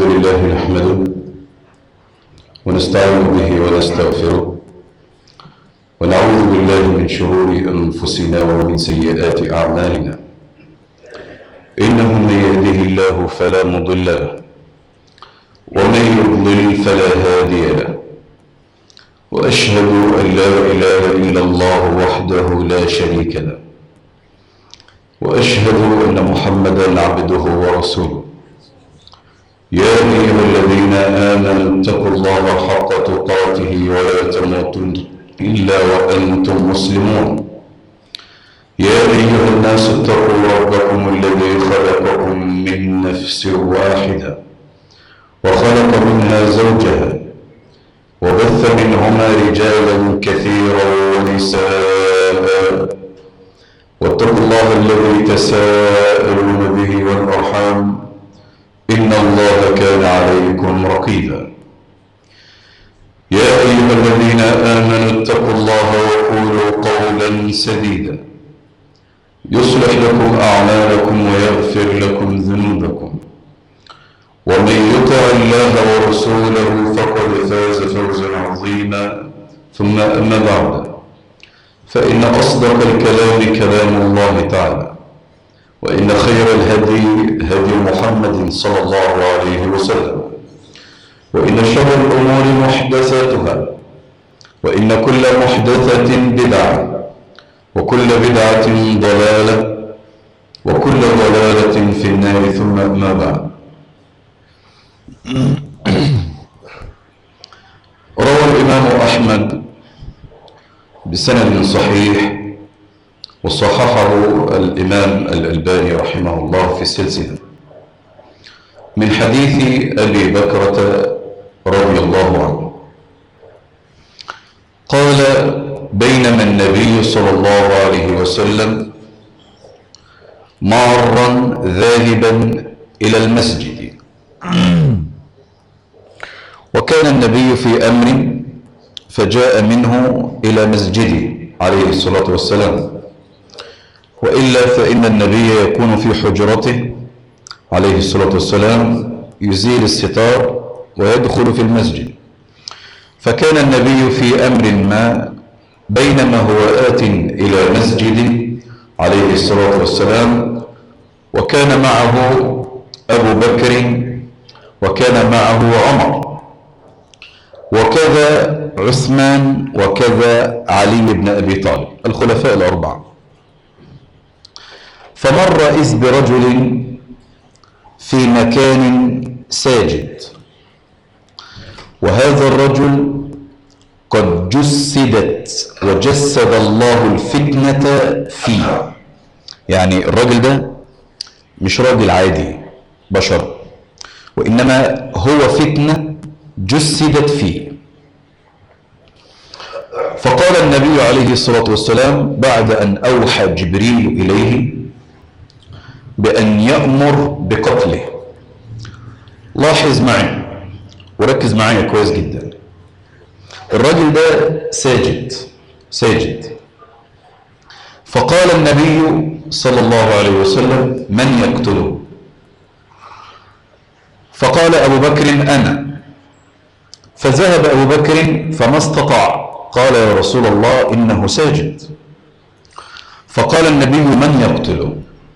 الحمد لله نحمده ونستعين به ونستغفره ونعوذ بالله من شرور أنفسنا ومن سيئات أعمالنا إنه من يهده الله فلا مضل له ومن يضلل فلا هادي له وأشهد أن لا إله إلا الله وحده لا شريك له وأشهد أن محمدا عبده ورسوله يا أيها الذين آمنوا اتقوا الله حق تقاته ولا تموتن إلا وأنتم مسلمون يا أيها الناس اتقوا ربكم الذي خلقكم من نفس واحدة وخلق منها زوجها وبث منهما رجالا كثيرا ونساء واتقوا الله الذي تساءلون به والأرحام إن الله كان عليكم رقيبا يا أيها الذين آمنوا اتقوا الله وقولوا قولا سديدا يصلح لكم أعمالكم ويغفر لكم ذنوبكم ومن يطع الله ورسوله فقد فاز فوزا عظيما ثم أما بعد فإن أصدق الكلام كلام الله تعالى وإن خير الهدي هدي محمد صلى الله عليه وسلم وإن شر الأمور محدثاتها وإن كل محدثة بدعة وكل بدعة ضلالة وكل ضلالة في النار ثم أما بعد روى الإمام أحمد بسند صحيح وصححه الإمام الألباني رحمه الله في السلسلة من حديث أبي بكرة رضي الله عنه قال بينما النبي صلى الله عليه وسلم مارا ذاهبا إلى المسجد وكان النبي في أمر فجاء منه إلى مسجده عليه الصلاة والسلام وإلا فإن النبي يكون في حجرته عليه الصلاة والسلام يزيل الستار ويدخل في المسجد فكان النبي في أمر ما بينما هو آت إلى مسجد عليه الصلاة والسلام وكان معه أبو بكر وكان معه عمر وكذا عثمان وكذا علي بن أبي طالب الخلفاء الأربعة فمر إذ برجل في مكان ساجد وهذا الرجل قد جسدت وجسد الله الفتنة فيه يعني الراجل ده مش راجل عادي بشر وإنما هو فتنة جسدت فيه فقال النبي عليه الصلاة والسلام بعد أن أوحى جبريل إليه بأن يأمر بقتله لاحظ معي وركز معايا كويس جدا الراجل ده ساجد ساجد فقال النبي صلى الله عليه وسلم من يقتله فقال أبو بكر أنا فذهب أبو بكر فما استطاع قال يا رسول الله إنه ساجد فقال النبي من يقتله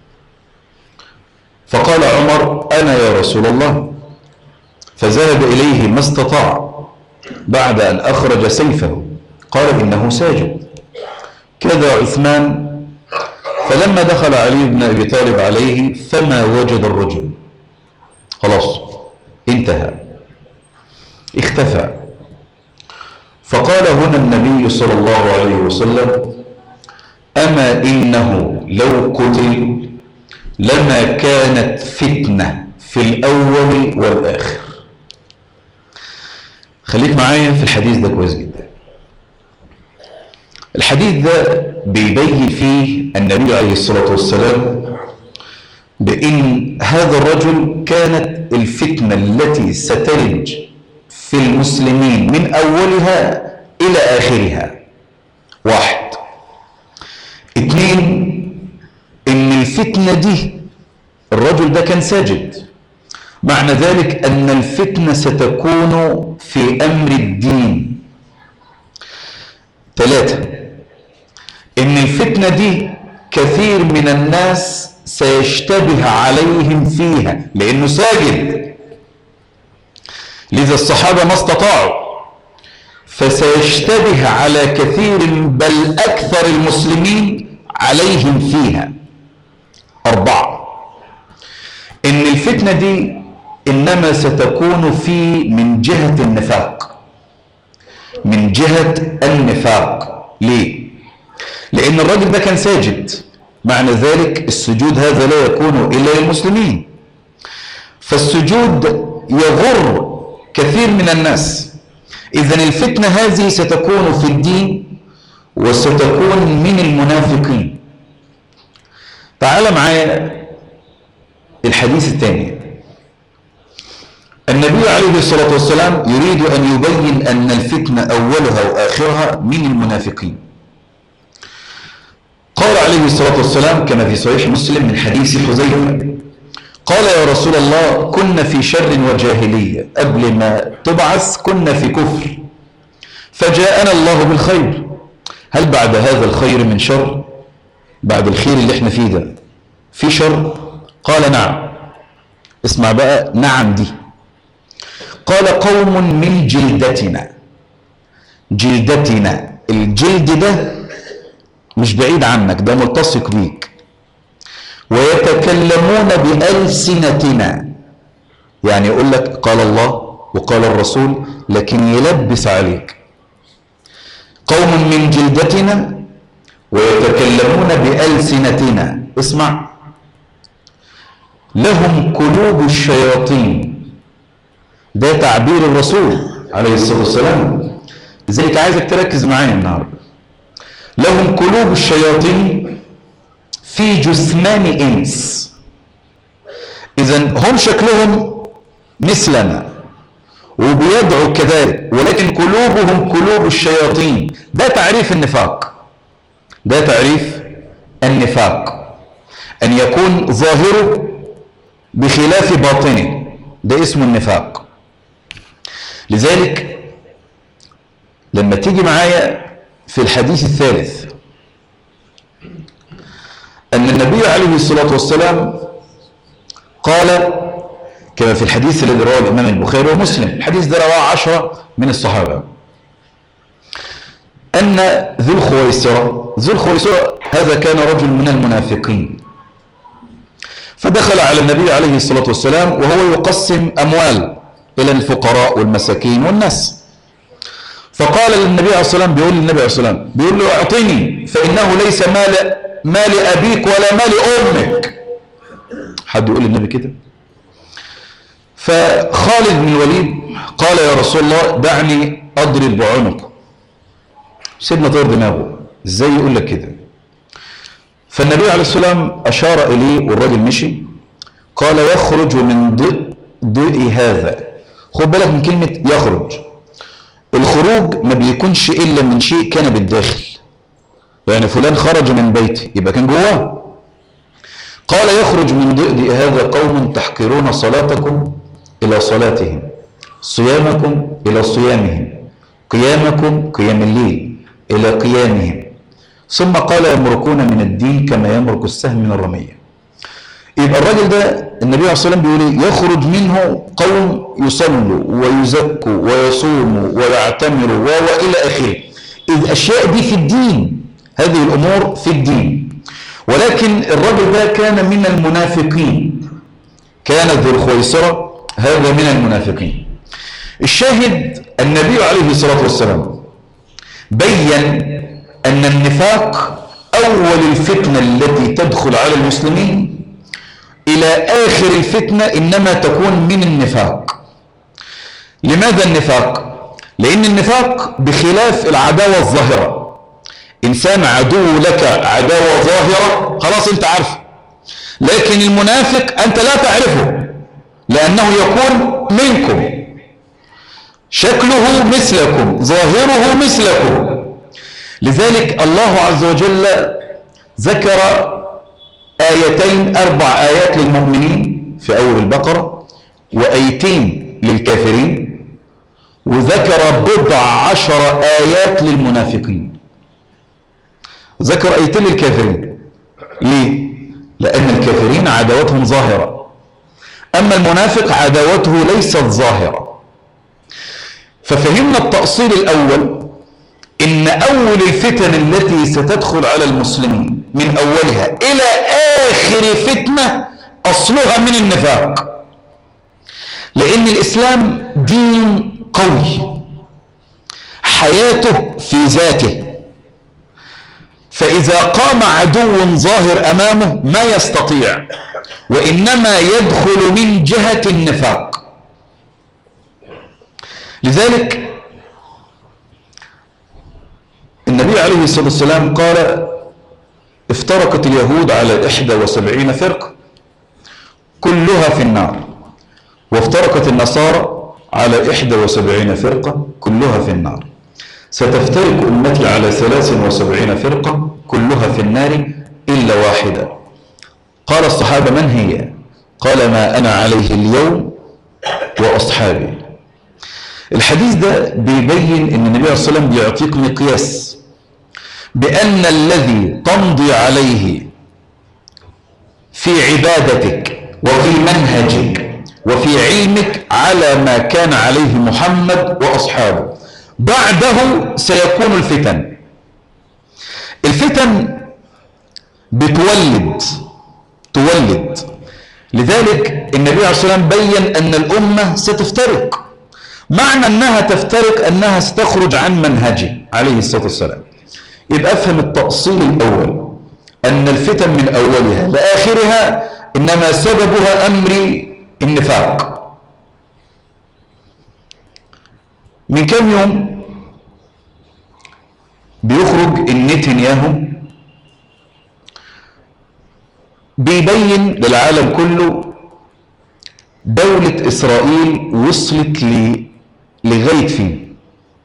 فقال عمر أنا يا رسول الله فذهب إليه ما استطاع بعد أن أخرج سيفه قال إنه ساجد كذا عثمان فلما دخل علي بن أبي طالب عليه فما وجد الرجل خلاص انتهى اختفى فقال هنا النبي صلى الله عليه وسلم أما إنه لو قتل لما كانت فتنة في الأول والآخر خليك معايا في الحديث ده كويس جدا الحديث ده بيبين فيه النبي عليه الصلاة والسلام بأن هذا الرجل كانت الفتنة التي ستلج في المسلمين من أولها إلى آخرها واحد اثنين ان الفتنة دي الرجل ده كان ساجد معنى ذلك أن الفتنة ستكون في أمر الدين ثلاثة إن الفتنة دي كثير من الناس سيشتبه عليهم فيها لأنه ساجد لذا الصحابة ما استطاعوا فسيشتبه على كثير بل أكثر المسلمين عليهم فيها أربعة إن الفتنة دي إنما ستكون في من جهة النفاق من جهة النفاق ليه؟ لأن الراجل ده كان ساجد معنى ذلك السجود هذا لا يكون إلا للمسلمين فالسجود يغر كثير من الناس إذا الفتنة هذه ستكون في الدين وستكون من المنافقين تعال معايا الحديث الثاني النبي عليه الصلاة والسلام يريد أن يبين أن الفتنة أولها وآخرها من المنافقين قال عليه الصلاة والسلام كما في صحيح مسلم من حديث حذيفة قال يا رسول الله كنا في شر وجاهلية قبل ما تبعث كنا في كفر فجاءنا الله بالخير هل بعد هذا الخير من شر بعد الخير اللي احنا فيه ده في شر قال نعم اسمع بقى نعم دي قال قوم من جلدتنا جلدتنا الجلد ده مش بعيد عنك ده ملتصق بيك ويتكلمون بألسنتنا يعني يقول لك قال الله وقال الرسول لكن يلبس عليك قوم من جلدتنا ويتكلمون بألسنتنا اسمع لهم قلوب الشياطين ده تعبير الرسول عليه الصلاة والسلام لذلك عايزك تركز معايا النهارده لهم قلوب الشياطين في جثمان إنس إذا هم شكلهم مثلنا وبيدعوا كذلك ولكن قلوبهم قلوب الشياطين ده تعريف النفاق ده تعريف النفاق أن يكون ظاهره بخلاف باطنه ده اسمه النفاق لذلك لما تيجي معايا في الحديث الثالث أن النبي عليه الصلاة والسلام قال كما في الحديث الذي رواه الإمام البخاري ومسلم الحديث ده رواه عشرة من الصحابة أن ذو الخويسرة ذو الخويسرة هذا كان رجل من المنافقين فدخل على النبي عليه الصلاة والسلام وهو يقسم أموال إلى الفقراء والمساكين والناس فقال للنبي عليه الصلاة والسلام بيقول للنبي عليه الصلاة والسلام بيقول له اعطني فإنه ليس مال مال أبيك ولا مال أمك حد يقول للنبي كده فخالد بن الوليد قال يا رسول الله دعني أضرب بعنقه سيدنا طير دماغه ازاي يقول لك كده فالنبي عليه السلام أشار إليه والراجل مشي قال يخرج من ضئ هذا خد بالك من كلمة يخرج الخروج ما بيكونش إلا من شيء كان بالداخل يعني فلان خرج من بيتي يبقى كان جواه قال يخرج من ضئ هذا قوم تحقرون صلاتكم إلى صلاتهم صيامكم إلى صيامهم قيامكم قيام الليل إلى قيامهم ثم قال يمرقون من الدين كما يمرق السهم من الرمية يبقى الراجل ده النبي عليه الصلاة والسلام بيقول ايه يخرج منه قوم يصلوا ويزكوا ويصوموا ويعتمروا وإلى آخره إذ الأشياء دي في الدين هذه الأمور في الدين ولكن الرجل ده كان من المنافقين كان ذو الخويصرة هذا من المنافقين الشاهد النبي عليه الصلاة والسلام بين أن النفاق أول الفتنة التي تدخل على المسلمين إلى آخر الفتنة إنما تكون من النفاق لماذا النفاق؟ لأن النفاق بخلاف العداوة الظاهرة إنسان عدو لك عداوة ظاهرة خلاص أنت عارفه لكن المنافق أنت لا تعرفه لأنه يكون منكم شكله مثلكم ظاهره مثلكم لذلك الله عز وجل ذكر آيتين أربع آيات للمؤمنين في أول البقرة وأيتين للكافرين وذكر بضع عشر آيات للمنافقين ذكر آيتين للكافرين ليه؟ لأن الكافرين عداوتهم ظاهرة أما المنافق عداوته ليست ظاهرة ففهمنا التأصيل الأول إن أول الفتن التي ستدخل على المسلمين من أولها إلى آخر فتنة أصلها من النفاق لأن الإسلام دين قوي حياته في ذاته فإذا قام عدو ظاهر أمامه ما يستطيع وإنما يدخل من جهة النفاق لذلك النبي عليه الصلاة والسلام قال افترقت اليهود على إحدى وسبعين فرقة كلها في النار وافترقت النصارى على إحدى وسبعين فرقة كلها في النار ستفترق أمتي على ثلاث وسبعين فرقة كلها في النار إلا واحدة قال الصحابة من هي قال ما أنا عليه اليوم وأصحابي الحديث ده بيبين ان النبي عليه الصلاة والسلام بيعطيك مقياس بأن الذي تمضي عليه في عبادتك وفي منهجك وفي علمك على ما كان عليه محمد وأصحابه بعده سيكون الفتن الفتن بتولد تولد لذلك النبي عليه الصلاة والسلام بين أن الأمة ستفترق معنى أنها تفترق أنها ستخرج عن منهجه عليه الصلاة والسلام يبقى افهم التأصيل الأول أن الفتن من أولها لآخرها إنما سببها أمر النفاق من كم يوم بيخرج النتنياهو بيبين للعالم كله دولة إسرائيل وصلت لغاية فين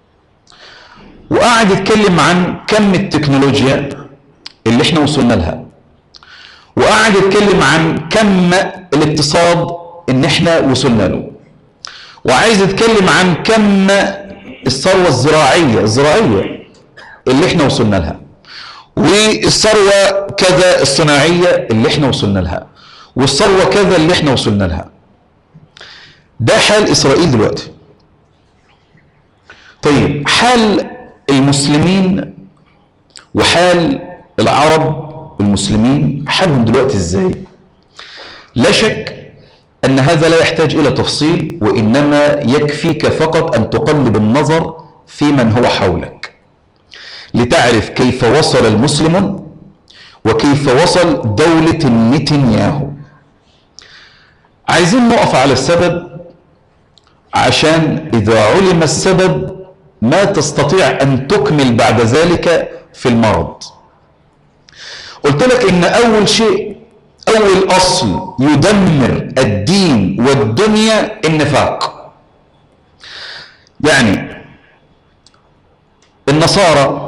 وقعد يتكلم عن كم التكنولوجيا اللي احنا وصلنا لها وقعد يتكلم عن كم الاقتصاد ان احنا وصلنا له وعايز يتكلم عن كم الثروة الزراعية الزراعية اللي احنا وصلنا لها والثروة كذا الصناعية اللي احنا وصلنا لها والثروة كذا اللي احنا وصلنا لها ده حال إسرائيل دلوقتي طيب حال المسلمين وحال العرب المسلمين حالهم دلوقتي ازاي لا شك أن هذا لا يحتاج إلى تفصيل وإنما يكفيك فقط أن تقلب النظر في من هو حولك لتعرف كيف وصل المسلمون وكيف وصل دولة نتنياهو عايزين نقف على السبب عشان إذا علم السبب ما تستطيع أن تكمل بعد ذلك في المرض قلت لك إن أول شيء أول أصل يدمر الدين والدنيا النفاق يعني النصارى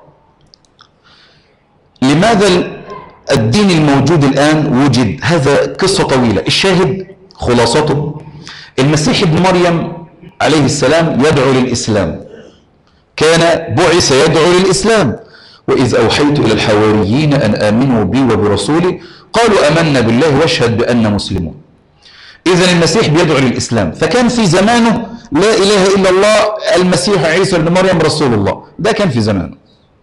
لماذا الدين الموجود الآن وجد هذا قصة طويلة الشاهد خلاصته المسيح ابن مريم عليه السلام يدعو للإسلام كان بعث يدعو للإسلام وإذ أوحيت إلى الحواريين أن آمنوا بي وبرسولي قالوا أمنا بالله واشهد بأن مسلمون إذا المسيح بيدعو للإسلام فكان في زمانه لا إله إلا الله المسيح عيسى بن مريم رسول الله ده كان في زمانه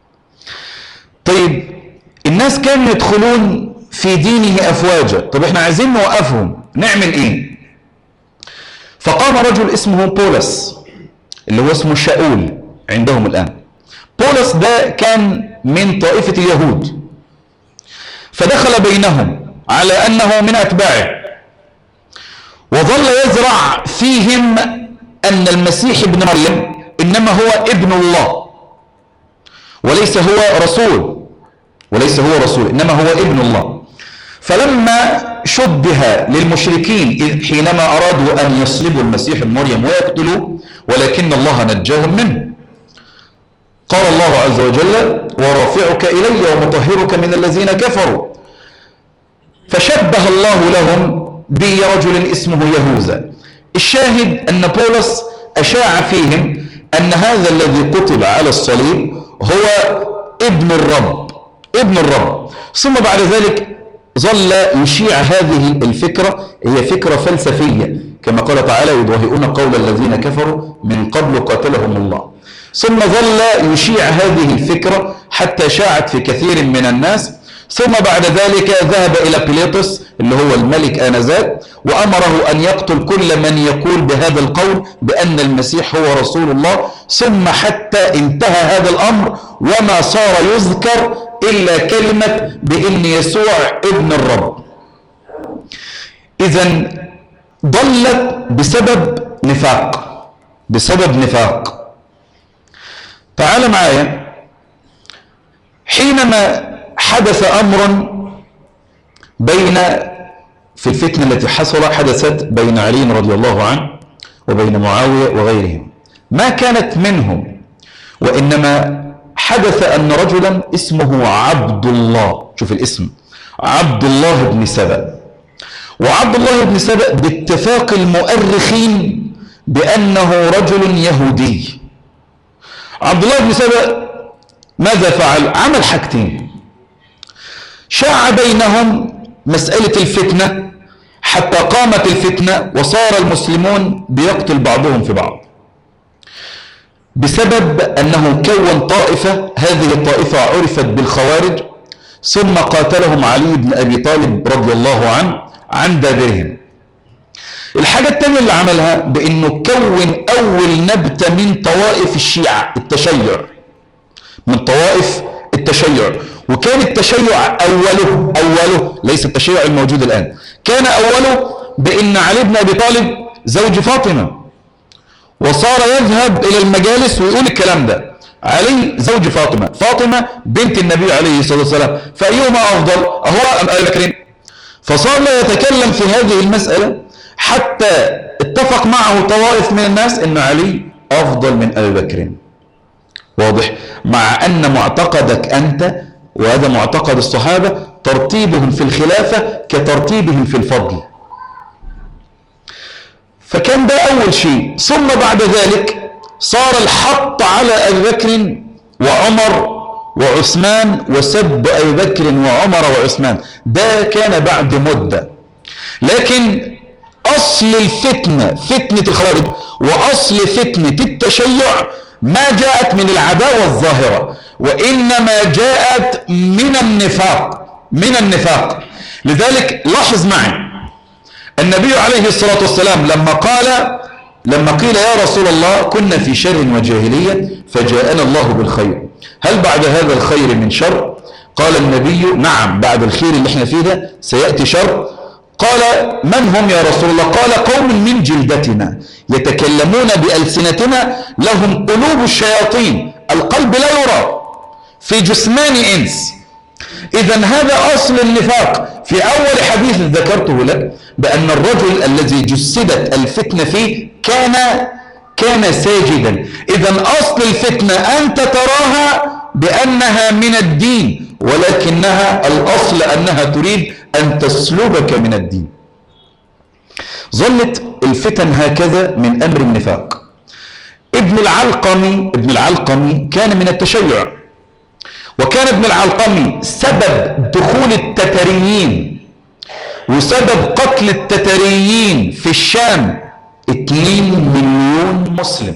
طيب الناس كانوا يدخلون في دينه أفواجا طب احنا عايزين نوقفهم نعمل ايه فقام رجل اسمه بولس اللي هو اسمه شاول عندهم الآن بولس ده كان من طائفة اليهود فدخل بينهم على أنه من أتباعه وظل يزرع فيهم أن المسيح ابن مريم إنما هو ابن الله وليس هو رسول وليس هو رسول إنما هو ابن الله فلما شبه للمشركين حينما أرادوا أن يصلبوا المسيح ابن مريم ويقتلوا ولكن الله نجاهم منه قال الله عز وجل ورافعك إلي ومطهرك من الذين كفروا فشبه الله لهم برجل اسمه يهوذا الشاهد أن بولس أشاع فيهم أن هذا الذي قتل على الصليب هو ابن الرب ابن الرب ثم بعد ذلك ظل يشيع هذه الفكرة هي فكرة فلسفية كما قال تعالى يضاهئون قول الذين كفروا من قبل قاتلهم الله ثم ظل يشيع هذه الفكرة حتى شاعت في كثير من الناس ثم بعد ذلك ذهب إلى بيلاطس اللي هو الملك آنذاك وأمره أن يقتل كل من يقول بهذا القول بأن المسيح هو رسول الله ثم حتى انتهى هذا الأمر وما صار يذكر إلا كلمة بأن يسوع ابن الرب إذا ضلت بسبب نفاق بسبب نفاق تعال معايا حينما حدث أمر بين في الفتنة التي حصل حدثت بين علي رضي الله عنه وبين معاوية وغيرهم ما كانت منهم وإنما حدث أن رجلا اسمه عبد الله شوف الاسم عبد الله بن سبأ وعبد الله بن سبأ باتفاق المؤرخين بأنه رجل يهودي عبد الله بن سبأ ماذا فعل عمل حاجتين شاع بينهم مسألة الفتنة حتى قامت الفتنة وصار المسلمون بيقتل بعضهم في بعض بسبب أنه كون طائفة هذه الطائفة عرفت بالخوارج ثم قاتلهم علي بن أبي طالب رضي الله عنه عن دابرهم الحاجة الثانية اللي عملها بأنه كون أول نبتة من طوائف الشيعة التشيع من طوائف التشيع وكان التشيع أوله أوله ليس التشيع الموجود الآن كان أوله بأن علي بن أبي طالب زوج فاطمة وصار يذهب إلى المجالس ويقول الكلام ده علي زوج فاطمة فاطمة بنت النبي عليه الصلاة والسلام فأيهما أفضل أهو أم أبي بكر فصار لا يتكلم في هذه المسألة حتى اتفق معه طوائف من الناس أن علي أفضل من أبي بكر واضح مع أن معتقدك أنت وهذا معتقد الصحابة ترتيبهم في الخلافة كترتيبهم في الفضل فكان ده أول شيء ثم بعد ذلك صار الحط على أبي بكر وعمر وعثمان وسب أبي بكر وعمر وعثمان ده كان بعد مدة لكن أصل الفتنة فتنة الخوارج وأصل فتنة التشيع ما جاءت من العداوة الظاهرة وإنما جاءت من النفاق من النفاق لذلك لاحظ معي النبي عليه الصلاة والسلام لما قال لما قيل يا رسول الله كنا في شر وجاهلية فجاءنا الله بالخير هل بعد هذا الخير من شر قال النبي نعم بعد الخير اللي احنا فيه ده سيأتي شر قال من هم يا رسول الله قال قوم من جلدتنا يتكلمون بألسنتنا لهم قلوب الشياطين القلب لا يرى في جثمان إنس إذا هذا أصل النفاق في أول حديث ذكرته لك بأن الرجل الذي جسدت الفتنة فيه كان كان ساجدا إذا أصل الفتنة أنت تراها بأنها من الدين ولكنها الأصل أنها تريد أن تسلبك من الدين ظلت الفتن هكذا من أمر النفاق ابن العلقمي ابن العلقمي كان من التشيع وكان ابن العلقمي سبب دخول التتريين وسبب قتل التتريين في الشام 2 مليون مسلم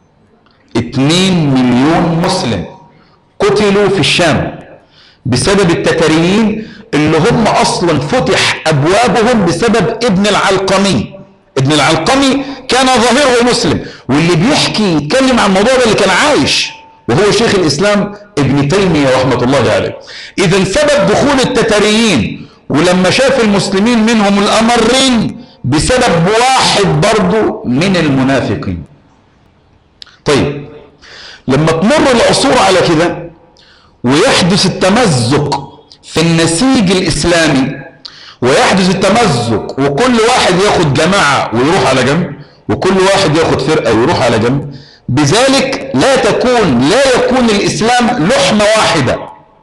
2 مليون مسلم قتلوا في الشام بسبب التتريين اللي هم اصلا فتح ابوابهم بسبب ابن العلقمي ابن العلقمي كان ظاهره مسلم واللي بيحكي يتكلم عن الموضوع ده اللي كان عايش وهو شيخ الاسلام ابن تيميه رحمه الله عليه اذا سبب دخول التتريين ولما شاف المسلمين منهم الامرين بسبب واحد برضو من المنافقين طيب لما تمر العصور على كده ويحدث التمزق في النسيج الإسلامي ويحدث التمزق وكل واحد ياخد جماعة ويروح على جنب وكل واحد ياخد فرقة ويروح على جنب بذلك لا تكون لا يكون الإسلام لحمة واحدة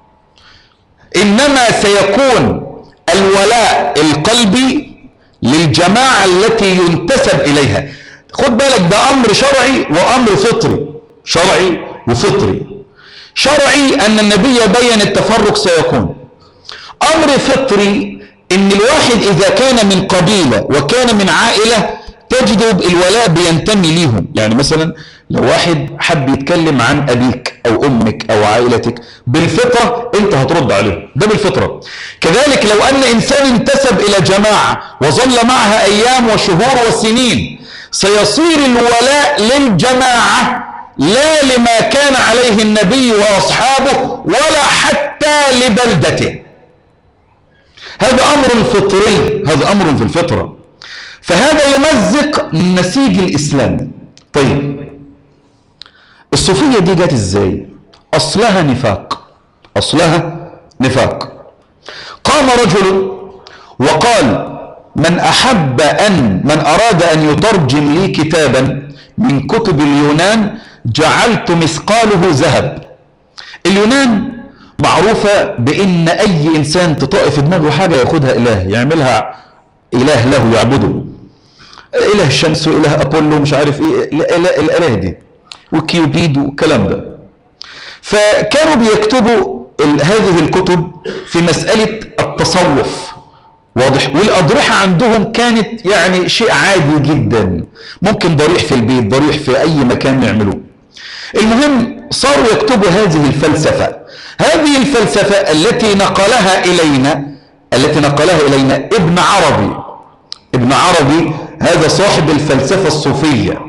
إنما سيكون الولاء القلبي للجماعة التي ينتسب إليها خد بالك ده أمر شرعي وأمر فطري شرعي وفطري شرعي أن النبي بين التفرق سيكون أمر فطري إن الواحد إذا كان من قبيلة وكان من عائلة تجد الولاء بينتمي ليهم يعني مثلا لو واحد حب يتكلم عن أبيك أو أمك أو عائلتك بالفطرة أنت هترد عليه ده بالفطرة كذلك لو أن إنسان انتسب إلى جماعة وظل معها أيام وشهور وسنين سيصير الولاء للجماعة لا لما كان عليه النبي وأصحابه ولا حتى لبلدته هذا أمر فطري هذا أمر في الفطرة فهذا يمزق نسيج الإسلام طيب الصوفية دي جت ازاي أصلها نفاق أصلها نفاق قام رجل وقال من أحب أن من أراد أن يترجم لي كتابا من كتب اليونان جعلت مثقاله ذهب اليونان معروفة بأن أي إنسان تطاق في دماغه حاجة ياخدها إله يعملها إله له يعبده إله الشمس وإله أبولو مش عارف إيه الإله, الإله دي وكيوبيد والكلام ده فكانوا بيكتبوا ال- هذه الكتب في مسألة التصوف واضح والأضرحة عندهم كانت يعني شيء عادي جدا ممكن ضريح في البيت ضريح في أي مكان يعملوه المهم صاروا يكتبوا هذه الفلسفة هذه الفلسفة التي نقلها إلينا التي نقلها إلينا ابن عربي ابن عربي هذا صاحب الفلسفة الصوفية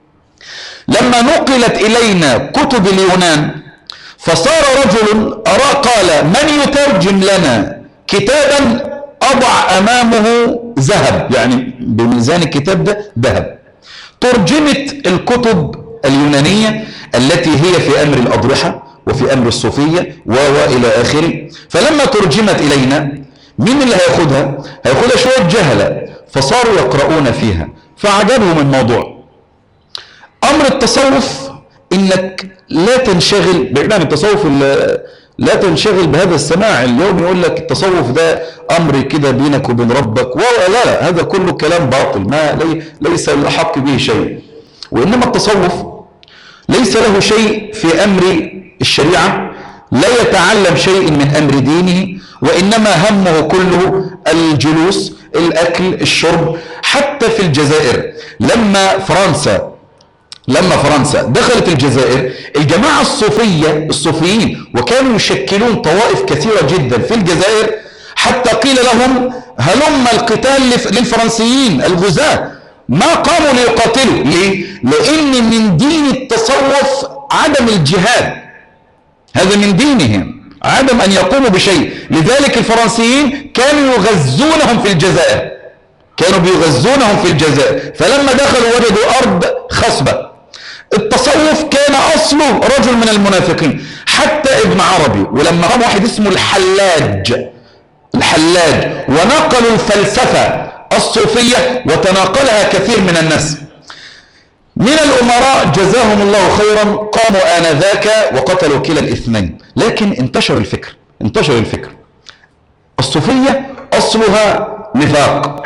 لما نقلت إلينا كتب اليونان فصار رجل أرى قال من يترجم لنا كتابا أضع أمامه ذهب يعني بميزان الكتاب ده ذهب ترجمت الكتب اليونانية التي هي في أمر الأضرحة وفي أمر الصوفية و إلى آخره فلما ترجمت إلينا مين اللي هياخدها هياخدها شوية جهلة فصاروا يقرؤون فيها فعجبهم الموضوع امر التصوف انك لا تنشغل بعيد عن التصوف ال- لا تنشغل بهذا السماع اليوم يقول لك التصوف ده امر كده بينك وبين ربك ولا لا, لا هذا كله كلام باطل ما لي ليس الاحق به شيء وانما التصوف ليس له شيء في امر الشريعه لا يتعلم شيء من امر دينه وانما همه كله الجلوس الاكل الشرب حتى في الجزائر لما فرنسا لما فرنسا دخلت الجزائر الجماعة الصوفية الصوفيين وكانوا يشكلون طوائف كثيرة جدا في الجزائر حتى قيل لهم هلم القتال لف- للفرنسيين الغزاة ما قاموا ليقاتلوا ليه؟ لأن من دين التصوف عدم الجهاد هذا من دينهم عدم أن يقوموا بشيء لذلك الفرنسيين كانوا يغزونهم في الجزائر كانوا بيغزونهم في الجزائر فلما دخلوا وجدوا أرض خصبة التصوف كان أصله رجل من المنافقين حتى ابن عربي ولما قام واحد اسمه الحلاج الحلاج ونقلوا الفلسفة الصوفية وتناقلها كثير من الناس من الأمراء جزاهم الله خيرا قاموا آنذاك وقتلوا كلا الاثنين لكن انتشر الفكر انتشر الفكر الصوفية أصلها نفاق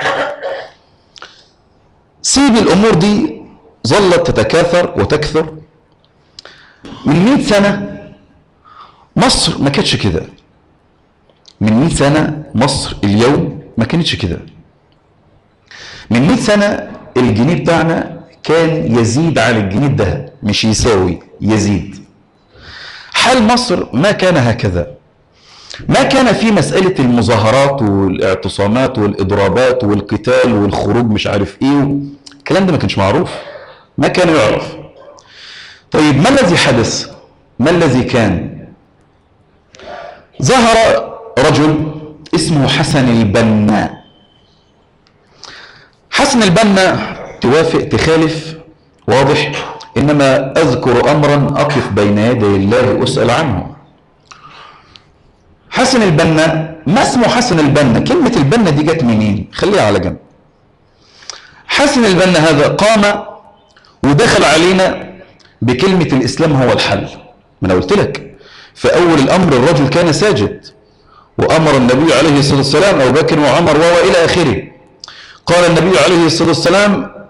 سيب الأمور دي ظلت تتكاثر وتكثر من 100 سنة مصر ما كانتش كده من 100 سنة مصر اليوم ما كانتش كده من 100 سنة الجنيه بتاعنا كان يزيد على الجنيه الذهب مش يساوي يزيد حال مصر ما كان هكذا ما كان في مسألة المظاهرات والاعتصامات والإضرابات والقتال والخروج مش عارف إيه الكلام ده ما كانش معروف ما كان يعرف طيب ما الذي حدث ما الذي كان ظهر رجل اسمه حسن البنا حسن البنا توافق تخالف واضح إنما أذكر أمرا أقف بين يدي الله أسأل عنه حسن البنا ما اسمه حسن البنا كلمة البنا دي جت منين خليها على جنب حسن البنا هذا قام ودخل علينا بكلمة الإسلام هو الحل ما أنا قلت لك في أول الأمر الرجل كان ساجد وأمر النبي عليه الصلاة والسلام أبو بكر وعمر وإلى آخره قال النبي عليه الصلاة والسلام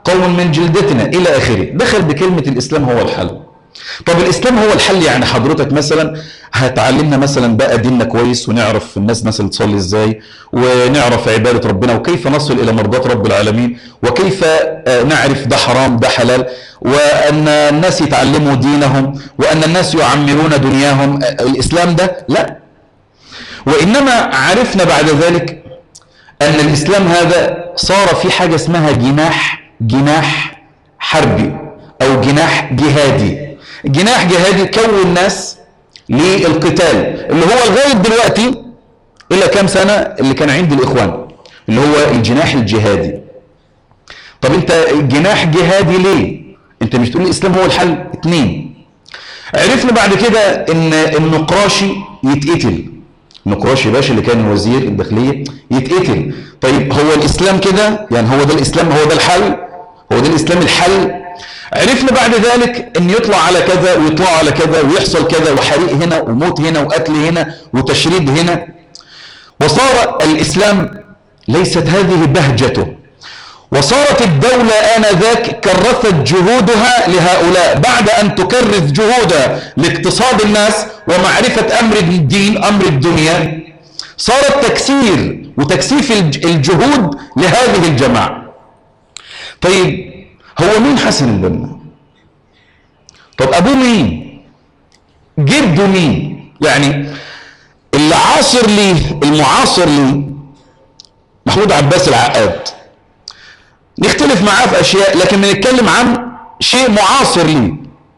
قوم من جلدتنا إلى آخره دخل بكلمة الإسلام هو الحل طب الإسلام هو الحل يعني حضرتك مثلا هتعلمنا مثلا بقى ديننا كويس ونعرف الناس مثلا تصلي ازاي ونعرف عبادة ربنا وكيف نصل إلى مرضاة رب العالمين وكيف آه، نعرف ده حرام ده حلال وأن الناس يتعلموا دينهم وأن الناس يعمرون دنياهم آه، الإسلام ده لا وإنما عرفنا بعد ذلك أن الإسلام هذا صار في حاجة اسمها جناح جناح حربي أو جناح جهادي جناح جهادي كون ناس للقتال اللي هو لغاية دلوقتي إلى كام سنة اللي كان عند الإخوان اللي هو الجناح الجهادي طب أنت جناح جهادي ليه؟ أنت مش تقول الإسلام هو الحل؟ اتنين عرفنا بعد كده إن النقراشي يتقتل نقراشي باشا اللي كان وزير الداخلية يتقتل طيب هو الإسلام كده يعني هو ده الإسلام هو ده الحل هو ده الإسلام الحل عرفنا بعد ذلك ان يطلع على كذا ويطلع على كذا ويحصل كذا وحريق هنا وموت هنا وقتل هنا وتشريد هنا وصار الإسلام ليست هذه بهجته وصارت الدولة آنذاك كرست جهودها لهؤلاء بعد أن تكرس جهودها لاقتصاد الناس ومعرفة أمر الدين أمر الدنيا صارت تكسير وتكثيف الج- الجهود لهذه الجماعة طيب هو مين حسن البنا طب أبوه مين جده مين يعني اللي عاصر لي المعاصر لي محمود عباس العقاد نختلف معاه في أشياء لكن بنتكلم عن شيء معاصر لي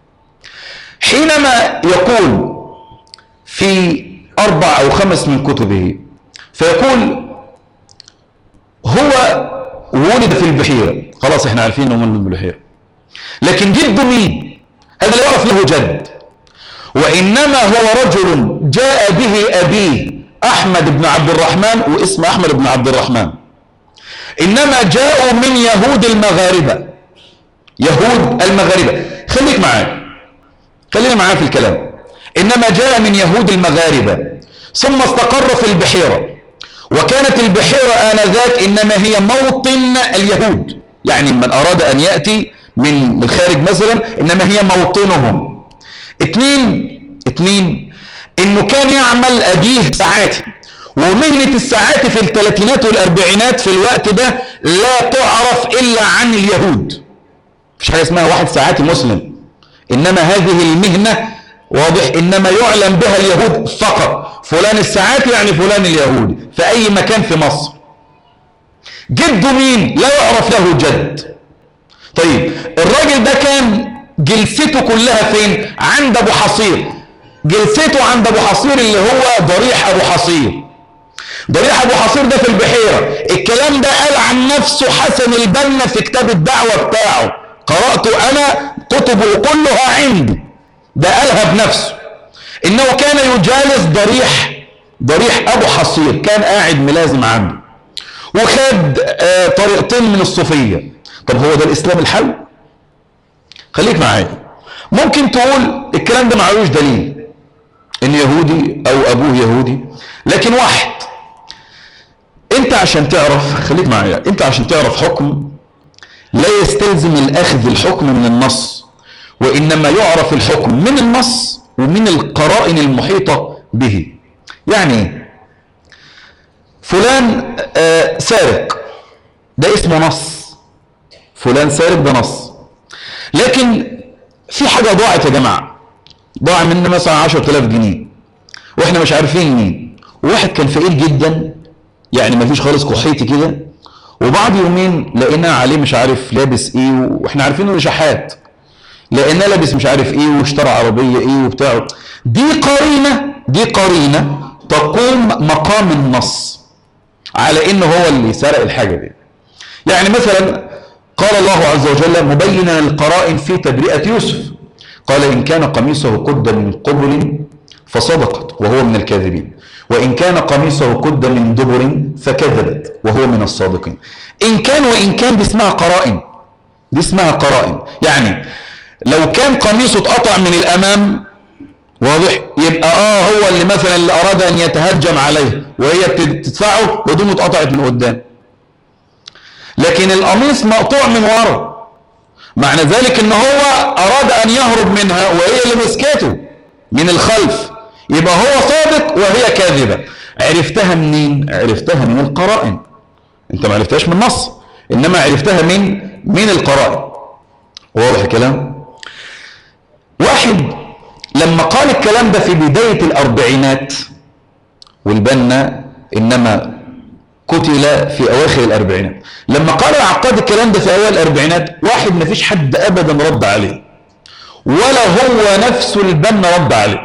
حينما يقول في أربع أو خمس من كتبه فيقول هو ولد في البحيرة خلاص احنا عارفين انه من البحيرة لكن جده مين هذا لا يعرف له جد وإنما هو رجل جاء به أبيه أحمد بن عبد الرحمن واسم أحمد بن عبد الرحمن إنما جاءوا من يهود المغاربة يهود المغاربة خليك معايا خلينا معايا في الكلام إنما جاء من يهود المغاربة ثم استقر في البحيرة وكانت البحيرة آنذاك إنما هي موطن اليهود يعني من أراد أن يأتي من الخارج مثلا إنما هي موطنهم اتنين اتنين إنه كان يعمل أبيه ساعات ومهنة الساعات في الثلاثينات والأربعينات في الوقت ده لا تعرف إلا عن اليهود مفيش حاجة اسمها واحد ساعاتي مسلم إنما هذه المهنة واضح إنما يعلم بها اليهود فقط فلان الساعات يعني فلان اليهودي في أي مكان في مصر جده مين لا يعرف له جد طيب الراجل ده كان جلسته كلها فين عند أبو حصير جلسته عند أبو حصير اللي هو ضريح أبو حصير ضريح أبو حصير ده في البحيرة الكلام ده قال عن نفسه حسن البنا في كتاب الدعوة بتاعه قرأته أنا كتبه كلها عندي ده قالها بنفسه إنه كان يجالس ضريح ضريح أبو حصير كان قاعد ملازم عنده وخد آه طريقتين من الصوفية طب هو ده الإسلام الحل خليك معايا ممكن تقول الكلام ده معلوش دليل إن يهودي أو أبوه يهودي لكن واحد انت عشان تعرف خليك معايا انت عشان تعرف حكم لا يستلزم الاخذ الحكم من النص وانما يعرف الحكم من النص ومن القرائن المحيطة به يعني ايه؟ فلان آه سارق ده اسمه نص فلان سارق ده نص لكن في حاجة ضاعت يا جماعة ضاع منه مثلا 10000 جنيه واحنا مش عارفين مين وواحد كان فقير جدا يعني مفيش خالص كحيتي كده وبعد يومين لقينا عليه مش عارف لابس ايه واحنا عارفين انه شحات لقيناه لابس مش عارف ايه واشترى عربيه ايه وبتاع دي قرينه دي قرينه تقوم مقام النص على انه هو اللي سرق الحاجه دي يعني مثلا قال الله عز وجل مبينا القرائن في تبرئه يوسف قال ان كان قميصه قد من قبل فصدقت وهو من الكاذبين وإن كان قميصه قد من دبر فكذبت وهو من الصادقين إن كان وإن كان دي اسمها قرائن دي اسمها قرائن يعني لو كان قميصه اتقطع من الأمام واضح يبقى اه هو اللي مثلا اللي أراد أن يتهجم عليه وهي بتدفعه هدومه اتقطعت من قدام لكن القميص مقطوع من ورا معنى ذلك ان هو اراد ان يهرب منها وهي اللي مسكته من الخلف يبقى هو صادق وهي كاذبة عرفتها منين عرفتها من القرائن انت ما عرفتهاش من النص انما عرفتها من من القرائن واضح الكلام واحد لما قال الكلام ده في بداية الأربعينات والبنا إنما قتل في أواخر الأربعينات لما قال العقاد الكلام ده في أوائل الأربعينات واحد ما فيش حد أبدا رد عليه ولا هو نفسه البنا رد عليه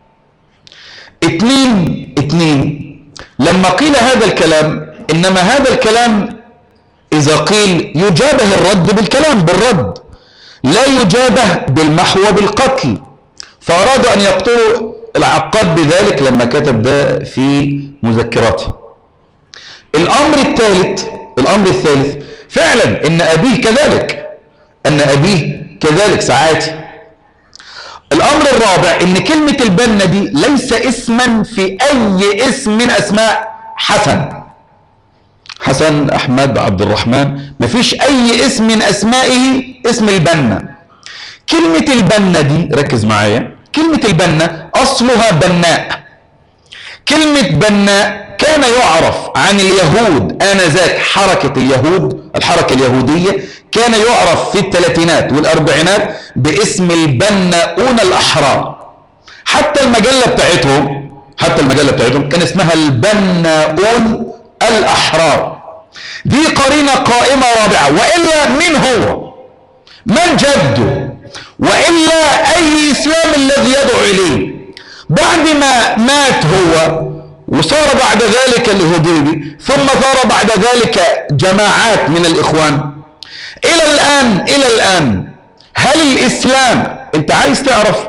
اتنين اتنين لما قيل هذا الكلام إنما هذا الكلام إذا قيل يجابه الرد بالكلام بالرد لا يجابه بالمحو بالقتل فأرادوا أن يقتلوا العقاد بذلك لما كتب ده في مذكراته الأمر الثالث الأمر الثالث فعلا إن أبيه كذلك أن أبيه كذلك ساعاتي الأمر الرابع إن كلمة البنا دي ليس اسما في أي اسم من أسماء حسن حسن أحمد عبد الرحمن مفيش أي اسم من أسمائه اسم البنا كلمة البنا دي ركز معايا كلمة البنا أصلها بناء كلمة بناء كان يعرف عن اليهود آنذاك حركة اليهود الحركة اليهودية كان يعرف في الثلاثينات والأربعينات باسم البناؤون الأحرار حتى المجلة بتاعتهم حتى المجلة بتاعتهم كان اسمها البناؤون الأحرار دي قرينة قائمة رابعة وإلا من هو من جده وإلا أي إسلام الذي يدعو إليه بعد ما مات هو وصار بعد ذلك الهديبي ثم صار بعد ذلك جماعات من الإخوان إلى الآن إلى الآن هل الإسلام أنت عايز تعرف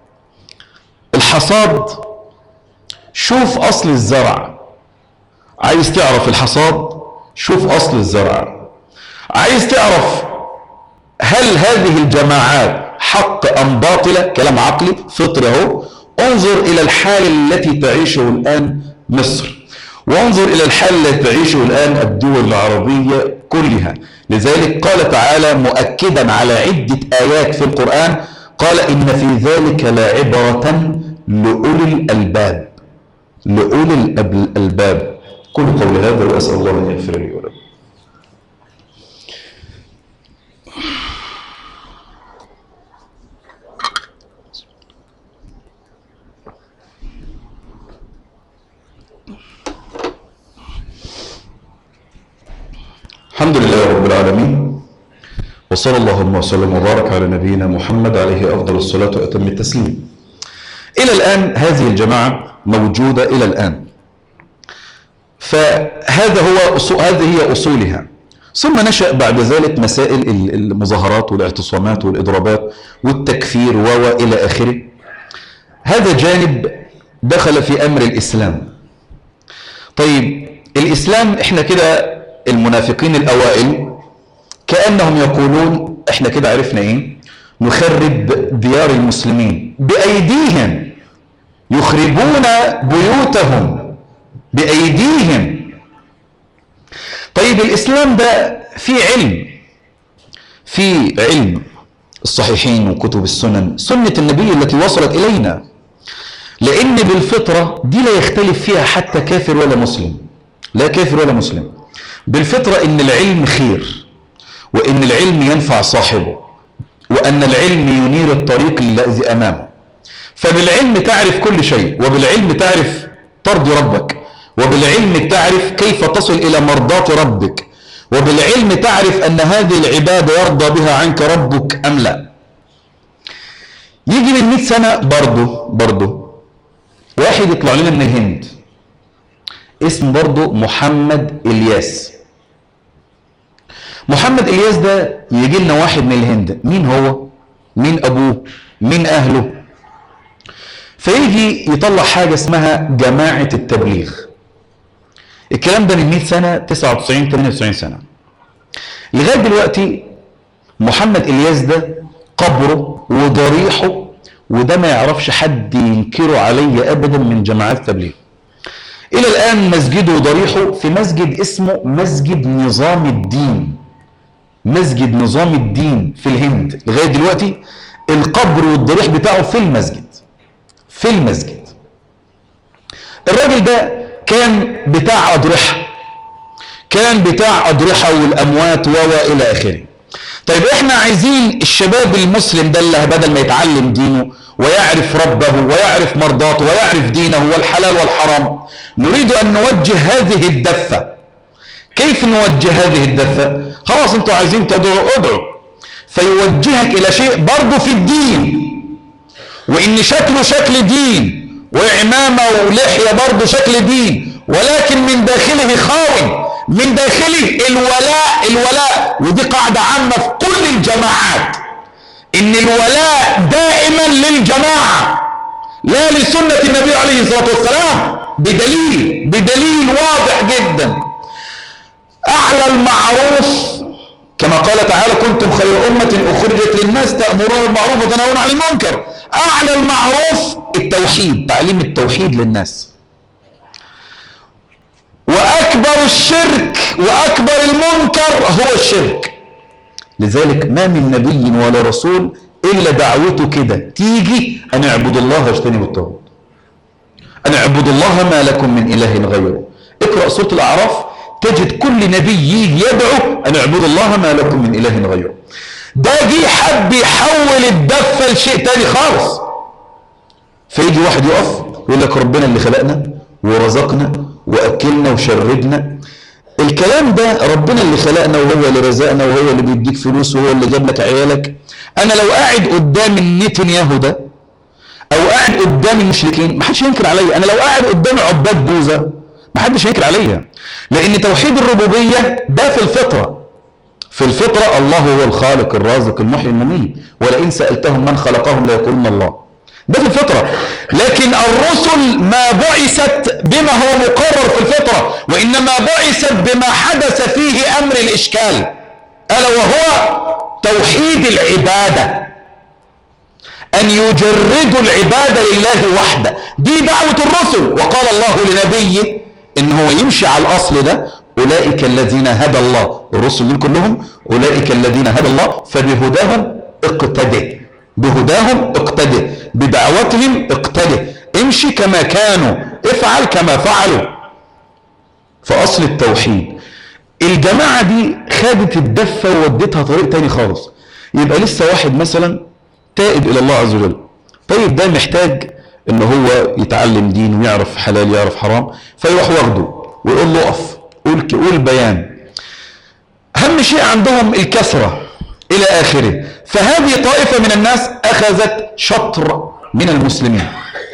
الحصاد شوف أصل الزرع عايز تعرف الحصاد شوف أصل الزرع عايز تعرف هل هذه الجماعات حق أم باطلة كلام عقلي فطري اهو انظر إلى الحال التي تعيشه الآن مصر وانظر إلى الحال التي تعيشه الآن الدول العربية كلها لذلك قال تعالى مؤكدا على عدة آيات في القرآن قال إن في ذلك لعبرة لأولي الألباب لأولي الألباب كل قول هذا وأسأل الله أن يغفر لي ولكم الحمد لله رب العالمين وصلى اللهم وسلم وبارك على نبينا محمد عليه أفضل الصلاة وأتم التسليم إلى الآن هذه الجماعة موجودة إلى الآن فهذا هو أصول هذه هي أصولها ثم نشأ بعد ذلك مسائل المظاهرات والاعتصامات والإضرابات والتكفير وإلى آخره هذا جانب دخل في أمر الإسلام طيب الإسلام إحنا كده المنافقين الأوائل كأنهم يقولون إحنا كده عرفنا إيه نخرب ديار المسلمين بأيديهم يخربون بيوتهم بأيديهم طيب الإسلام ده في علم في علم الصحيحين وكتب السنن سنة النبي التي وصلت إلينا لأن بالفطرة دي لا يختلف فيها حتى كافر ولا مسلم لا كافر ولا مسلم بالفطرة إن العلم خير وإن العلم ينفع صاحبه وأن العلم ينير الطريق الذي أمامه فبالعلم تعرف كل شيء وبالعلم تعرف ترضي ربك وبالعلم تعرف كيف تصل إلى مرضاة ربك وبالعلم تعرف أن هذه العبادة يرضى بها عنك ربك أم لا يجي من 100 سنة برضه برضه واحد يطلع لنا من الهند اسم برضه محمد إلياس محمد إلياس ده يجي لنا واحد من الهند مين هو مين أبوه مين أهله فيجي يطلع حاجة اسمها جماعة التبليغ الكلام ده من 100 سنة 99 98 سنة لغاية دلوقتي محمد إلياس ده قبره وضريحه وده ما يعرفش حد ينكره علي أبدا من جماعات التبليغ إلى الآن مسجده وضريحه في مسجد اسمه مسجد نظام الدين مسجد نظام الدين في الهند لغايه دلوقتي القبر والضريح بتاعه في المسجد في المسجد الراجل ده كان بتاع اضرحه كان بتاع اضرحه والاموات و الى اخره طيب احنا عايزين الشباب المسلم ده اللي بدل ما يتعلم دينه ويعرف ربه ويعرف مرضاته ويعرف دينه والحلال والحرام نريد ان نوجه هذه الدفه كيف نوجه هذه الدفه خلاص انتوا عايزين تدعوا ادعوا فيوجهك الى شيء برضه في الدين وان شكله شكل دين وعمامه ولحيه برضه شكل دين ولكن من داخله خاوي من داخله الولاء الولاء ودي قاعده عامه في كل الجماعات ان الولاء دائما للجماعه لا لسنه النبي عليه الصلاه والسلام بدليل بدليل واضح جدا اعلى المعروف كما قال تعالى كنتم خير أمة أخرجت للناس تأمرون بالمعروف وتنهون عن المنكر أعلى المعروف التوحيد تعليم التوحيد للناس وأكبر الشرك وأكبر المنكر هو الشرك لذلك ما من نبي ولا رسول إلا دعوته كده تيجي أن اعبدوا الله واجتنبوا الطاغوت أن اعبدوا الله ما لكم من إله غيره اقرأ سورة الأعراف تجد كل نبي يجي يدعو أن اعبدوا الله ما لكم من إله غيره ده جه حب يحول الدفة لشيء تاني خالص فيجي واحد يقف يقول لك ربنا اللي خلقنا ورزقنا وأكلنا وشربنا الكلام ده ربنا اللي خلقنا وهو اللي رزقنا وهو اللي بيديك فلوس وهو اللي جاب لك عيالك انا لو قاعد قدام النتنياهو ده او قاعد قدام المشركين ما حدش ينكر عليا انا لو قاعد قدام عباد بوذا ما حدش ينكر عليا لان توحيد الربوبيه ده في الفطره في الفطره الله هو الخالق الرازق المحيي المميت ولئن سالتهم من خلقهم ليقولون الله ده في الفطرة لكن الرسل ما بعثت بما هو مقرر في الفطرة وإنما بعثت بما حدث فيه أمر الإشكال ألا وهو توحيد العبادة أن يجردوا العبادة لله وحده دي دعوة الرسل وقال الله لنبيه إن هو يمشي على الأصل ده أولئك الذين هدى الله الرسل دول كلهم أولئك الذين هدى الله فبهداهم اقتدئ بهداهم اقتدئ بدعوتهم اقتدئ امشي كما كانوا افعل كما فعلوا فأصل التوحيد الجماعة دي خدت الدفة وودتها طريق تاني خالص يبقى لسه واحد مثلا تائب إلى الله عز وجل طيب ده محتاج ان هو يتعلم دين ويعرف حلال يعرف حرام فيروح واخده ويقول له اقف قول قول بيان اهم شيء عندهم الكثره الى اخره فهذه طائفه من الناس اخذت شطر من المسلمين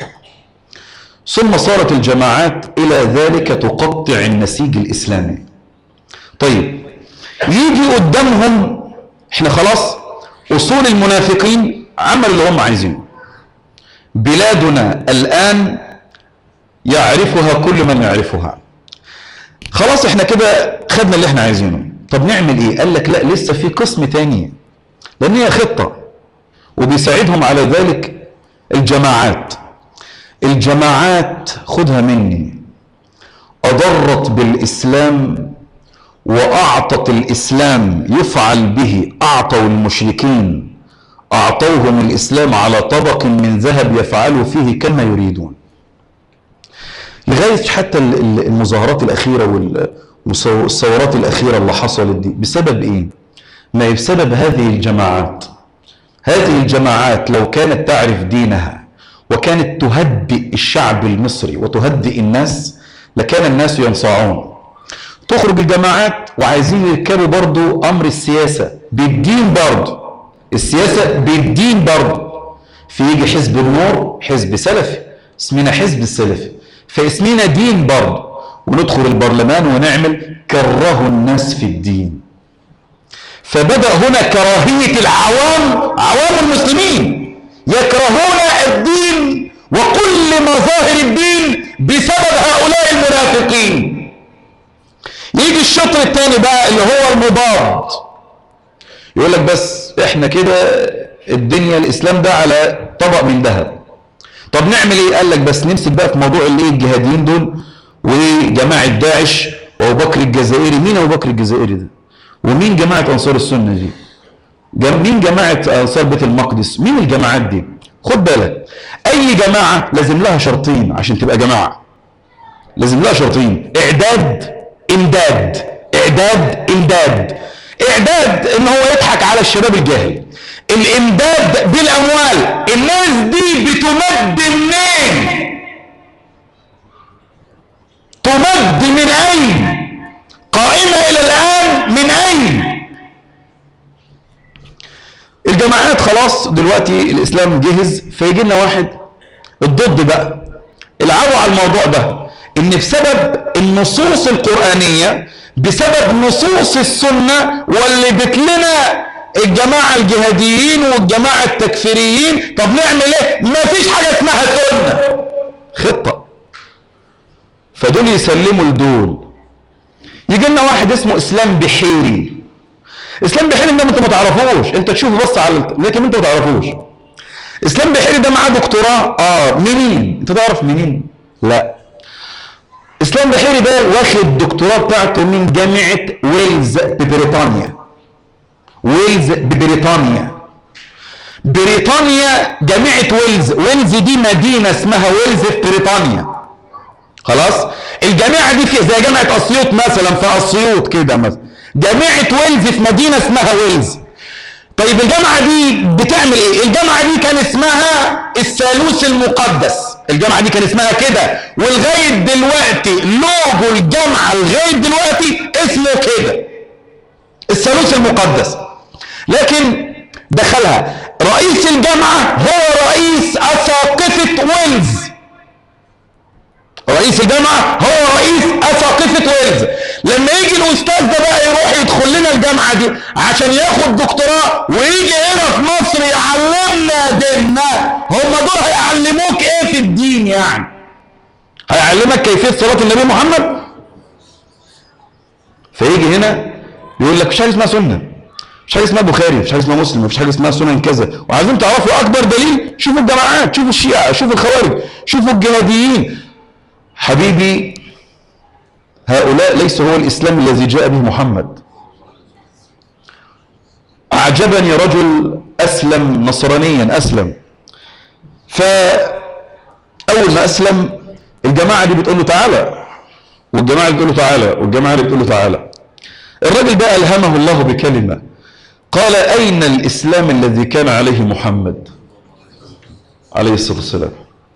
ثم صارت الجماعات الى ذلك تقطع النسيج الاسلامي طيب يجي قدامهم احنا خلاص اصول المنافقين عملوا اللي هم عايزينه بلادنا الآن يعرفها كل من يعرفها خلاص احنا كده خدنا اللي احنا عايزينه طب نعمل ايه قال لك لا لسه في قسم تاني لان هي خطة وبيساعدهم على ذلك الجماعات الجماعات خدها مني أضرت بالإسلام وأعطت الإسلام يفعل به أعطوا المشركين أعطوهم الإسلام على طبق من ذهب يفعلوا فيه كما يريدون لغاية حتى المظاهرات الأخيرة والثورات الأخيرة اللي حصلت دي بسبب إيه؟ ما هي بسبب هذه الجماعات هذه الجماعات لو كانت تعرف دينها وكانت تهدئ الشعب المصري وتهدئ الناس لكان الناس ينصاعون تخرج الجماعات وعايزين يركبوا برضو أمر السياسة بالدين برضو السياسة بالدين برضه فيجي حزب النور حزب سلفي اسمنا حزب السلفي فاسمنا دين برضه وندخل البرلمان ونعمل كرهوا الناس في الدين فبدأ هنا كراهية العوام عوام المسلمين يكرهون الدين وكل مظاهر الدين بسبب هؤلاء المنافقين يجي الشطر الثاني بقى اللي هو المضاد يقول لك بس احنا كده الدنيا الاسلام ده على طبق من ذهب طب نعمل ايه قال لك بس نمسك بقى في موضوع الايه الجهاديين دول وجماعه داعش وابو بكر الجزائري مين ابو بكر الجزائري ده ومين جماعة أنصار السنة دي جم- مين جماعة أنصار بيت المقدس مين الجماعات دي خد بالك أي جماعة لازم لها شرطين عشان تبقى جماعة لازم لها شرطين إعداد إمداد إعداد إمداد إعداد إن هو يضحك على الشباب الجاهل الإمداد بالأموال الناس دي بتمد منين تمد من أين قائمة إلى الآن من أين الجماعات خلاص دلوقتي الإسلام جهز فيجي لنا واحد الضد بقى العبوا على الموضوع ده إن بسبب النصوص القرآنية بسبب نصوص السنة ولدت لنا الجماعة الجهاديين والجماعة التكفيريين طب نعمل ايه ما فيش حاجة اسمها سنة خطة فدول يسلموا لدول يجي لنا واحد اسمه اسلام بحيري اسلام بحيري ده انت ما تعرفوش انت تشوفه بس على لكن انت ما تعرفوش اسلام بحيري ده معاه دكتوراه اه منين انت تعرف منين لا اسلام بحيري ده واخد الدكتوراه بتاعته من جامعه ويلز ببريطانيا ويلز ببريطانيا بريطانيا جامعه ويلز ويلز دي مدينه اسمها ويلز في بريطانيا خلاص الجامعه دي في زي جامعه اسيوط مثلا في اسيوط كده مثلا جامعه ويلز في مدينه اسمها ويلز طيب الجامعه دي بتعمل ايه الجامعه دي كان اسمها الثالوث المقدس الجامعه دي كان اسمها كده ولغايه دلوقتي لوجو الجامعه لغايه دلوقتي اسمه كده الثالوث المقدس لكن دخلها رئيس الجامعه هو رئيس اساقفه ويلز رئيس الجامعة هو رئيس أساقفة ويلز لما يجي الأستاذ ده بقى يروح يدخل لنا الجامعة دي عشان ياخد دكتوراه ويجي هنا في مصر يعلمنا ديننا هم دول هيعلموك ايه في الدين يعني هيعلمك كيفية صلاة النبي محمد فيجي هنا يقول لك مش حاجة اسمها سنة مش حاجة اسمها بخاري مش حاجة اسمها مسلم مش حاجة اسمها سنن كذا وعايزين تعرفوا أكبر دليل شوفوا الجماعات شوفوا الشيعة شوفوا الخوارج شوفوا الجهاديين حبيبي هؤلاء ليس هو الإسلام الذي جاء به محمد أعجبني رجل أسلم نصرانيا أسلم فأول ما أسلم الجماعة دي بتقول له تعالى والجماعة دي بتقول له تعالى والجماعة دي بتقول له تعالى الراجل ده ألهمه الله بكلمة قال أين الإسلام الذي كان عليه محمد عليه الصلاة والسلام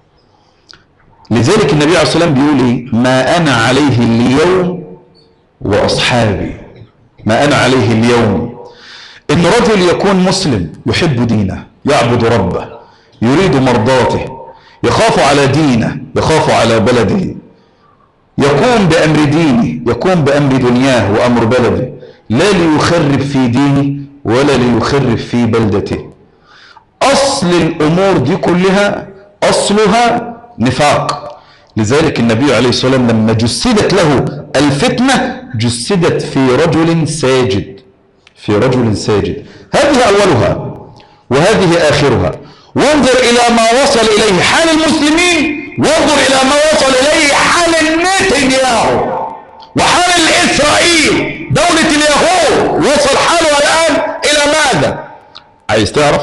لذلك النبي عليه الصلاة والسلام بيقول ايه ما انا عليه اليوم واصحابي ما انا عليه اليوم ان رجل يكون مسلم يحب دينه يعبد ربه يريد مرضاته يخاف على دينه يخاف على بلده يقوم بامر دينه يقوم بامر دنياه وامر بلده لا ليخرب في دينه ولا ليخرب في بلدته اصل الامور دي كلها اصلها نفاق لذلك النبي عليه الصلاة والسلام لما جسدت له الفتنة جسدت في رجل ساجد في رجل ساجد هذه أولها وهذه آخرها وانظر إلى ما وصل إليه حال المسلمين وانظر إلى ما وصل إليه حال نتنياهو وحال الإسرائيل دولة اليهود وصل حالها الآن إلى ماذا عايز تعرف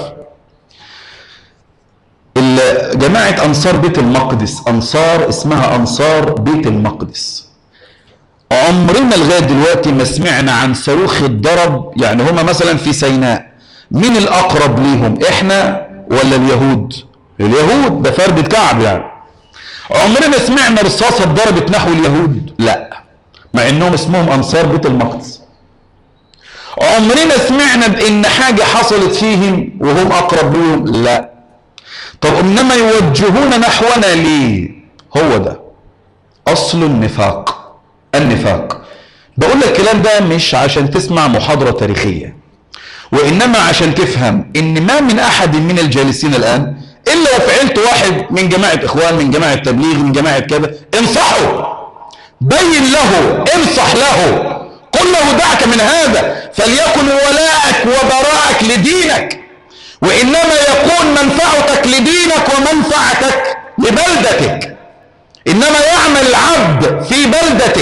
جماعة أنصار بيت المقدس أنصار اسمها أنصار بيت المقدس عمرنا لغاية دلوقتي ما سمعنا عن صاروخ الضرب يعني هما مثلا في سيناء مين الأقرب ليهم إحنا ولا اليهود اليهود ده فردة كعب يعني عمرنا سمعنا رصاصة ضربت نحو اليهود لا مع انهم اسمهم انصار بيت المقدس عمرنا سمعنا بان حاجة حصلت فيهم وهم اقرب لهم لا طب انما يوجهون نحونا ليه هو ده اصل النفاق النفاق بقول لك الكلام ده مش عشان تسمع محاضرة تاريخية وانما عشان تفهم ان ما من احد من الجالسين الان الا وفعلت واحد من جماعة اخوان من جماعة تبليغ من جماعة كذا انصحه بين له انصح له قل له دعك من هذا فليكن ولاءك وبراءك لدينك وإنما يكون منفعتك لدينك ومنفعتك لبلدتك إنما يعمل العبد في بلدته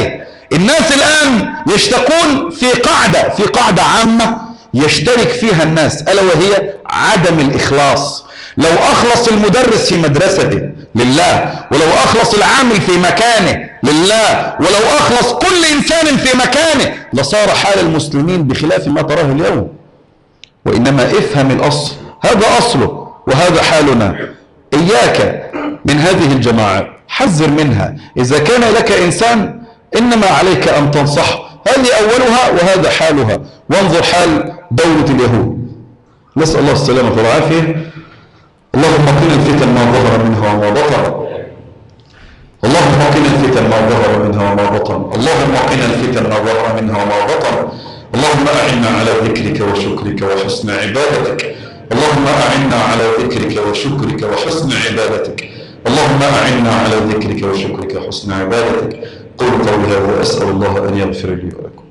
الناس الآن يشتكون في قاعدة في قاعدة عامة يشترك فيها الناس ألا وهي عدم الإخلاص لو أخلص المدرس في مدرسته لله ولو أخلص العامل في مكانه لله ولو أخلص كل إنسان في مكانه لصار حال المسلمين بخلاف ما تراه اليوم وإنما افهم الأصل هذا أصله وهذا حالنا إياك من هذه الجماعة حذر منها إذا كان لك إنسان إنما عليك أن تنصح هذه أولها وهذا حالها وانظر حال دولة اليهود نسأل الله السلامة والعافية اللهم قنا الفتن ما ظهر منها وما بطن اللهم قنا الفتن ما ظهر منها وما بطن اللهم قنا الفتن ما ظهر منها وما بطن اللهم أعنا على ذكرك وشكرك وحسن عبادتك اللهم أعنا على ذكرك وشكرك وحسن عبادتك اللهم أعنا على ذكرك وشكرك وحسن عبادتك قل قولي هذا أسأل الله أن يغفر لي ولكم